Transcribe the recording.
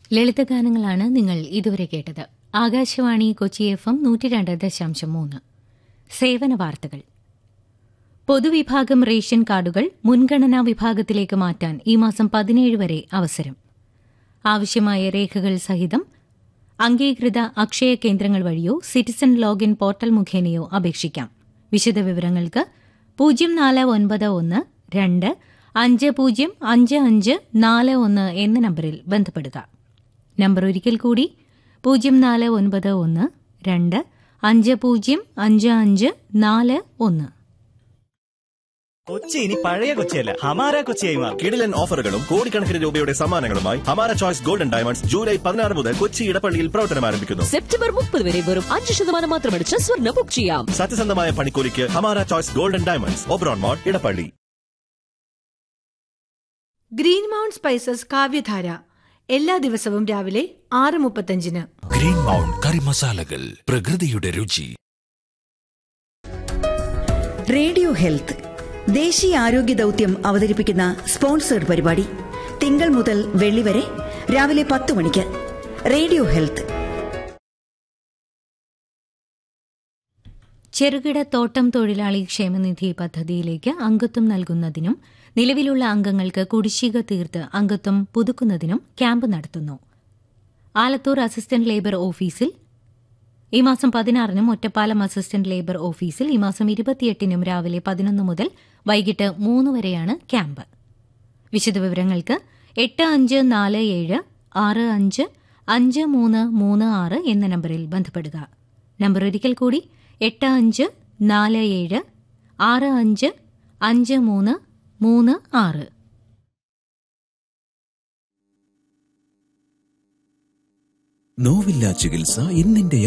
ലളിതഗാനങ്ങളാണ് നിങ്ങൾ ഇതുവരെ കേട്ടത് ആകാശവാണി കൊച്ചി എഫ് എം നൂറ്റി രണ്ട് ദശാംശം മൂന്ന് സേവന വാർത്തകൾ പൊതുവിഭാഗം റേഷൻ കാർഡുകൾ മുൻഗണനാ വിഭാഗത്തിലേക്ക് മാറ്റാൻ ഈ മാസം പതിനേഴ് വരെ അവസരം ആവശ്യമായ രേഖകൾ സഹിതം അംഗീകൃത അക്ഷയ കേന്ദ്രങ്ങൾ വഴിയോ സിറ്റിസൺ ലോഗിൻ പോർട്ടൽ മുഖേനയോ അപേക്ഷിക്കാം വിശദവിവരങ്ങൾക്ക് പൂജ്യം നാല് ഒൻപത് ഒന്ന് രണ്ട് അഞ്ച് പൂജ്യം അഞ്ച് അഞ്ച് നാല് ഒന്ന് എന്ന നമ്പറിൽ ബന്ധപ്പെടുക നമ്പർ ഒരിക്കൽ കൂടി പൂജ്യം നാല് ഒൻപത് ഒന്ന് രണ്ട് അഞ്ച് പൂജ്യം അഞ്ച് അഞ്ച് നാല് ഒന്ന് കൊച്ചി ഇനി പഴയ കൊച്ചിയല്ല ഹമാര കൊച്ചിയായി മാറും കിടിലൻ ഓഫറുകളും കോടിക്കണക്കിന് രൂപയുടെ സമ്മാനങ്ങളുമായി ഹമാര ചോയ്സ് ഗോൾഡൻ ഡയമണ്ട്സ് ജൂലൈ പതിനാറ് മുതൽ കൊച്ചി ഇടപ്പള്ളിയിൽ പ്രവർത്തനം ആരംഭിക്കുന്നു സെപ്റ്റംബർ മുപ്പത് വരെ വെറും അഞ്ച് ശതമാനം മാത്രമടിച്ച് സ്വർണ്ണ ബുക്ക് ചെയ്യാം സത്യസന്ധമായ പണിക്കൂലിക്ക് Hamara choice golden diamonds Oberon mall Edappally green mount spices Kavyadhara എല്ലാ ദിവസവും രാവിലെ ആറ് മുപ്പത്തഞ്ചിന് ഗ്രീൻ മൗണ്ട് കറി മസാലകൾ പ്രകൃതിയുടെ രുചി റേഡിയോ ഹെൽത്ത് ദേശീയ ആരോഗ്യ ദൗത്യം അവതരിപ്പിക്കുന്ന സ്പോൺസേഡ് പരിപാടി തിങ്കൾ മുതൽ വെള്ളി വരെ രാവിലെ പത്ത് മണിക്ക് റേഡിയോ ഹെൽത്ത് ചെറുകിട തോട്ടം തൊഴിലാളി ക്ഷേമനിധി പദ്ധതിയിലേക്ക് അംഗത്വം നൽകുന്നതിനും നിലവിലുള്ള അംഗങ്ങൾക്ക് കുടിശ്ശിക തീർത്ത് അംഗത്വം പുതുക്കുന്നതിനും ക്യാമ്പ് നടത്തുന്നു ആലത്തൂർ അസിസ്റ്റന്റ് ലേബർ ഓഫീസിൽ ഈ മാസം പതിനാറിനും ഒറ്റപ്പാലം അസിസ്റ്റന്റ് ലേബർ ഓഫീസിൽ ഈ മാസം ഇരുപത്തിയെട്ടിനും രാവിലെ പതിനൊന്ന് മുതൽ വൈകിട്ട് മൂന്ന് വരെയാണ് ക്യാമ്പ് വിശദവിവരങ്ങൾക്ക് എട്ട് അഞ്ച് നാല് ഏഴ് ആറ് അഞ്ച് അഞ്ച് മൂന്ന് മൂന്ന് ആറ് എന്ന നമ്പറിൽ ബന്ധപ്പെടുക നമ്പർ ഒരിക്കൽ കൂടി എട്ട് അഞ്ച് നാല് ഏഴ് ആറ് അഞ്ച് അഞ്ച് മൂന്ന് മൂന്ന് ആറ് നോവില്ല ചികിത്സ ഇന്നിന്റെ